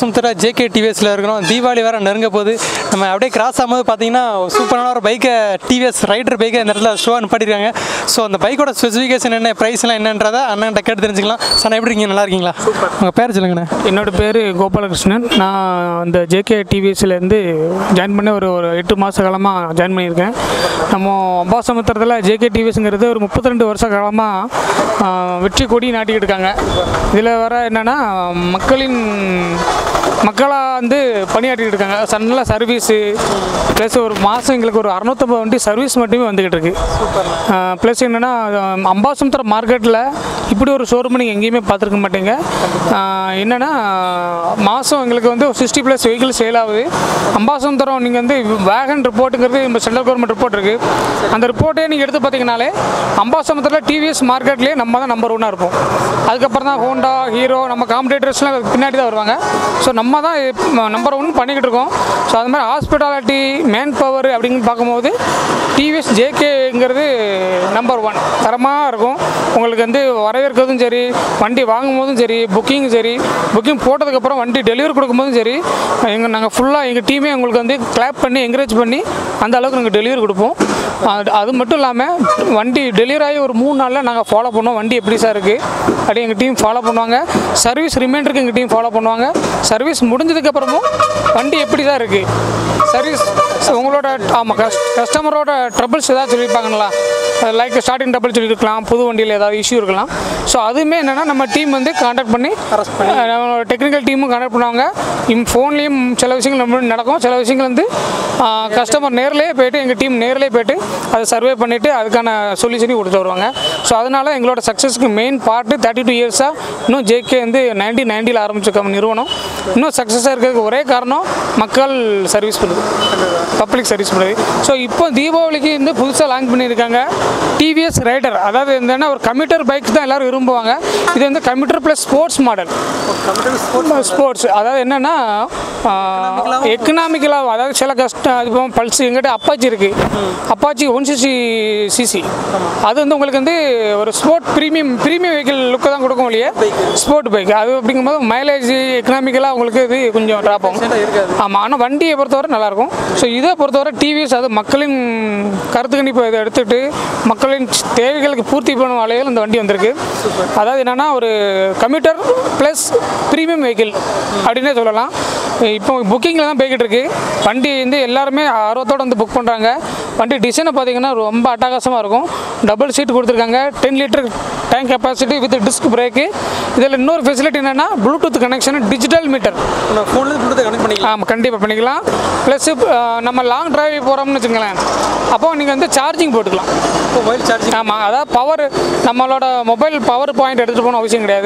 அம்பாசமுத்திர JK டிவிஎஸில் இருக்கிறோம் தீபாவளி வேறு நெருங்க போகுது நம்ம அப்படியே கிராஸ் ஆகும்போது பார்த்தீங்கன்னா சூப்பரான ஒரு பைக்கை டிவிஎஸ் ரைடர் பைக்கை இந்த இடத்துல ஷோ அனுப்பிட்டிருக்காங்க ஸோ அந்த பைக்கோட ஸ்பெசிஃபிகேஷன் என்ன ப்ரைஸ்லாம் என்னன்றதை அண்ணன்ட்ட கேட்டு தெரிஞ்சுக்கலாம் சார் எப்படி இருக்கீங்க நல்லா இருக்கீங்களா உங்கள் பேர் சொல்லுங்கண்ணே என்னோட பேர் கோபாலகிருஷ்ணன் நான் அந்த ஜேகே டிவிஎஸ்லேருந்து ஜாயின் பண்ணி ஒரு ஒரு எட்டு மாத காலமாக ஜாயின் பண்ணியிருக்கேன் நம்ம அம்பாசமுத்திரத்தில் ஜேகே டிவிஎஸ்ங்கிறது ஒரு முப்பத்தி ரெண்டு வருஷ காலமாக வெற்றி கொடி நாட்டிக்கிட்டு இருக்காங்க இதில் வர என்னென்னா மக்களின் மக்களாக வந்து பணியாற்றிட்டு இருக்காங்க ச- நல்ல சர்வீஸு ப்ளஸ் ஒரு மாதம் எங்களுக்கு ஒரு அறநூற்றம்பது வண்டி சர்வீஸ் மட்டுமே வந்துக்கிட்டு இருக்கு ப்ளஸ் என்னென்னா அம்பாசமுத்திரம் மார்க்கெட்டில் இப்படி ஒரு ஷோரூம் நீங்கள் எங்கேயுமே பார்த்துருக்க மாட்டீங்க ஆஹ் என்னென்னா மாதம் எங்களுக்கு வந்து சிக்ஸ்டி ப்ளஸ் வெஹிக்கிள் சேல் ஆகுது அம்பாசமுத்திரம் நீங்கள் வந்து வேகன் ரிப்போர்ட்டுங்கிறது நம்ம சென்ட்ரல் கவர்மெண்ட் ரிப்போர்ட் இருக்குது அந்த ரிப்போர்ட்டே நீங்கள் எடுத்து பார்த்தீங்கனாலே அம்பாசமுத்திரத்தில் டிவிஎஸ் மார்க்கெட்லேயே நம்ம தான் நம்பர் ஒன்னாக இருப்போம் அதுக்கப்புறம் தான் ஹோண்டா ஹீரோ நம்ம காம்படேட்டர்ஸ்லாம் பின்னாடி தான் வருவாங்க ஸோ நம்ம தான் நம்பர் ஒன் பண்ணிக்கிட்டு இருக்கோம் ஸோ அது மாதிரி ஹாஸ்பிட்டாலிட்டி மேன் பவர் அப்படின்னு பார்க்கும்போது டிவிஎஸ் ஜேகேங்கிறது நம்பர் ஒன் தரமாக இருக்கும் உங்களுக்கு வந்து வரவேற்கிறதும் சரி வண்டி வாங்கும் போதும் சரி புக்கிங் சரி புக்கிங் போட்டதுக்கப்புறம் வண்டி டெலிவரி கொடுக்கும்போதும் சரி எங்கள் நாங்கள் ஃபுல்லாக எங்கள் டீமே உங்களுக்கு வந்து கிளாப் பண்ணி என்கரேஜ் பண்ணி அந்த அளவுக்கு நாங்கள் டெலிவரி கொடுப்போம் அது அது மட்டும் இல்லாமல் வண்டி டெலிவரி ஆகி ஒரு மூணு நாளில் நாங்கள் ஃபாலோ பண்ணுவோம் வண்டி எப்படி சார் இருக்குது அப்படி எங்கள் டீம் ஃபாலோ பண்ணுவாங்க சர்வீஸ் ரிமைண்டருக்கு எங்கள் டீம் ஃபாலோ பண்ணுவாங்க சர்வீஸ் முடிஞ்சதுக்கப்புறமும் வண்டி எப்படி தான் இருக்குது சர்வீஸ் உங்களோட ஆமாம் கஸ் கஸ்டமரோட ட்ரபிள்ஸ் ஏதாவது சொல்லியிருப்பாங்களா லைக் ஸ்டார்டிங் ட்ரபிள் சொல்லியிருக்கலாம் புது வண்டியில் ஏதாவது இஷ்யூ இருக்கலாம் ஸோ அதுவுமே என்னென்னா நம்ம டீம் வந்து காண்டாக்ட் பண்ணி அஹ், நம்மளோட டெக்னிக்கல் டீமும் காண்டாக்ட் பண்ணுவாங்க இம் ஃபோன்லேயும் சில விஷயங்கள் நம்ம நடக்கும் சில விஷயங்கள் வந்து கஸ்டமர் நேர்லேயே போயிட்டு எங்கள் டீம் நேர்லேயே போயிட்டு அதை சர்வே பண்ணிவிட்டு அதுக்கான சொல்யூஷனையும் கொடுத்து வருவாங்க ஸோ அதனால் எங்களோட சக்ஸஸ்க்கு மெயின் பார்ட்டு தேர்ட்டி டூ இயர்ஸாக இன்னும் ஜேகே வந்து நைன்டீன் நைன்ட்டியில் ஆரம்பிச்சிருக்க நிறுவனம் இன்னும் சக்ஸஸாக இருக்கிறதுக்கு ஒரே காரணம் மக்கள் சர்வீஸ் பண்ணுது பப்ளிக் சர்வீஸ் பண்ணுது ஸோ இப்போ தீபாவளிக்கு வந்து புதுசாக லான்ச் பண்ணியிருக்காங்க டிவிஎஸ் ரைடர் அதாவது என்னன்னா ஒரு கம்ப்யூட்டர் பைக் தான் எல்லாரும் விரும்புவாங்க இது வந்து computer plus sports model sports அதாவது என்னன்னா எக்கனாமிக்கலாக அதாவது சில கஷ்டம் அது இப்போ பல்ஸ் எங்கிட்ட அப்பாச்சி இருக்குது அப்பாச்சி ஒன் சிக்ஸ்டி சிசி அது வந்து உங்களுக்கு வந்து ஒரு ஸ்போர்ட் ப்ரீமியம் ப்ரீமியம் வெஹிக்கிள் லுக்கை தான் கொடுக்கும் இல்லையா ஸ்போர்ட் பைக் அது அப்படிங்கும்போது மைலேஜ் எக்கனாமிக்கலாக உங்களுக்கு இது கொஞ்சம் ட்ராப் ஆகும் ஆமாம் ஆனால் வண்டியை பொறுத்தவரை நல்லாயிருக்கும் ஸோ இதை பொறுத்தவரை டிவிஎஸ் அது மக்களின் கருத்து கணிப்பு இதை எடுத்துகிட்டு மக்களின் தேவைகளுக்கு பூர்த்தி பண்ணும் வகையில் இந்த வண்டி வந்திருக்கு அதாவது என்னென்னா ஒரு கம்ப்யூட்டர் ப்ளஸ் ப்ரீமியம் வெஹிக்கிள் அப்படின்னே சொல்லலாம் இப்போ புக்கிங்கில் தான் போய்கிட்டு இருக்கு வண்டி வந்து எல்லாருமே ஆர்வத்தோடு வந்து புக் பண்ணுறாங்க வண்டி டிசைனை பார்த்தீங்கன்னா ரொம்ப அட்டகாசமாக இருக்கும் டபுள் சீட் கொடுத்துருக்காங்க ten litre tank capacity with disc brake இதில் இன்னொரு ஃபெசிலிட்டி என்னென்னா ப்ளூடூத் கனெக்ஷன் டிஜிட்டல் மீட்டர் ஃபோன்லேருந்து ப்ளூடூத் கனெக்ட் பண்ணிக்கலாம் ஆமாம் கண்டிப்பாக பண்ணிக்கலாம் ப்ளஸ் நம்ம லாங் டிரைவ் போகிறோம்னு வச்சுங்களேன் அப்போ நீங்கள் வந்து சார்ஜிங் போட்டுக்கலாம் மொபைல் சார்ஜிங் ஆமாம் அதாவது பவர் நம்மளோட மொபைல் பவர் பாயிண்ட் எடுத்துகிட்டு போகணும் அவசியம் கிடையாது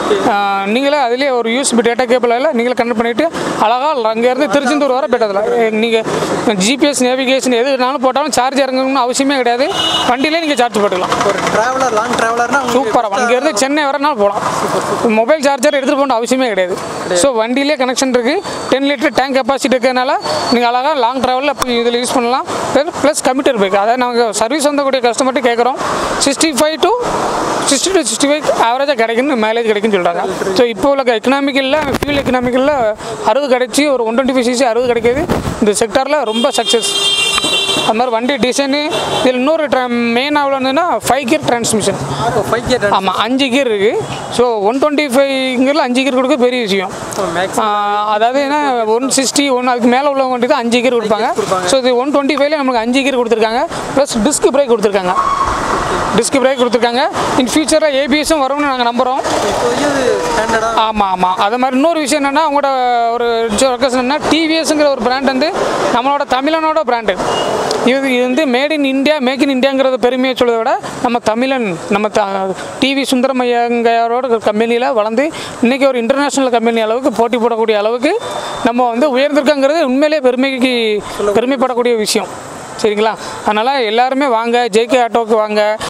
ஆஹ் நீங்களே அதுலேயே ஒரு யூஸ்பி டேட்டா கேபிள் எல்லாம் நீங்களே கனெக்ட் பண்ணிவிட்டு அழகாக அங்கேருந்து திருச்செந்தூர் வர போயிட்டதில் நீங்கள் ஜிபிஎஸ் நேவிகேஷன் எதுனாலும் போட்டாலும் சார்ஜ் இறங்கணும்னு அவசியமே கிடையாது வண்டியிலே நீங்கள் சார்ஜ் போட்டுக்கலாம் ஒரு ட்ராவலர் லாங் ட்ராவலர்னா சூப்பராக அங்கேருந்து சென்னை வரனாலும் போகலாம் மொபைல் சார்ஜர் எடுத்துகிட்டு போகணும் அவசியமே கிடையாது ஸோ வண்டியிலே கனெக்ஷன் இருக்குது டென் லிட்டர் டேங்க் கெப்பாசிட்டி இருக்கிறதுனால நீங்கள் அழகாக லாங் ட்ராவலில் இதில் யூஸ் பண்ணலாம் ப்ளஸ் கம்ப்யூட்டர் பைக் அதாவது நாங்கள் சர்வீஸ் வந்தக்கூடிய கஸ்டமர்ட்டு கேட்குறோம் sixty five to sixty two sixty five ஆவரேஜாக கிடைக்குன்னு மைலேஜ் கிடைக்குன்னு சொல்கிறாங்க ஸோ இப்போ உள்ள எக்கனாமிக்கலில் ஃபியூல் எக்கனாமிக்கலில் அறுபது கிடைச்சி ஒரு ஒன் டுவெண்ட்டி ஃபைவ் சிசி அறுபது கிடைக்கிது இந்த செக்டாரில் ரொம்ப சக்ஸஸ் அது மாதிரி வண்டி டிசைனு இதில் இன்னொரு மெயின் ஆகல இருந்ததுன்னா ஃபைவ் கியர் டிரான்ஸ்மிஷன் ஃபைவ் கேட் ஆமாம் அஞ்சு கியர் இருக்குது ஸோ ஒன் டுவெண்ட்டி ஃபைவ்ங்கிறதுல அஞ்சு கியர் கொடுக்க பெரிய விஷயம் ஆஹ் அதாவது என்ன ஒன் சிக்ஸ்டி ஒன் அதுக்கு மேலே உள்ளவங்க வண்டி தான் அஞ்சு கியர் கொடுப்பாங்க ஸோ இது ஒன் டுவெண்ட்டி ஃபைவ்ல நமக்கு அஞ்சு கியர் கொடுத்துருக்காங்க ப்ளஸ் டிஸ்க் பிரேக் கொடுத்துருக்காங்க டிஸ்க் பிரேக் கொடுத்துருக்காங்க இன் ஃபியூச்சரில் ஏபிஎஸும் வரும்னு நாங்கள் நம்புகிறோம் ஸ்டாண்டர்டாக ஆமாம் ஆமாம் அது மாதிரி இன்னொரு விஷயம் என்னென்னா அவங்களோட ஒரு ரெக்கஸ் என்னன்னா டிவிஎஸ்ங்கிற ஒரு பிராண்ட் வந்து நம்மளோட தமிழனோட பிராண்டு இது இது வந்து made in India make in இந்தியாங்கிறத பெருமையை சொல்றதை விட நம்ம தமிழன் நம்ம த டிவி சுந்தரமையங்கையாரோட கம்பெனியில் வளர்ந்து இன்றைக்கி ஒரு இன்டர்நேஷ்னல் கம்பெனி அளவுக்கு போட்டி போடக்கூடிய அளவுக்கு நம்ம வந்து உயர்ந்திருக்கோங்கிறது உண்மையிலே பெருமைக்கு பெருமைப்படக்கூடிய விஷயம் சரிங்களா அதனால் எல்லாருமே வாங்க ஜேகே ஆட்டோவுக்கு வாங்க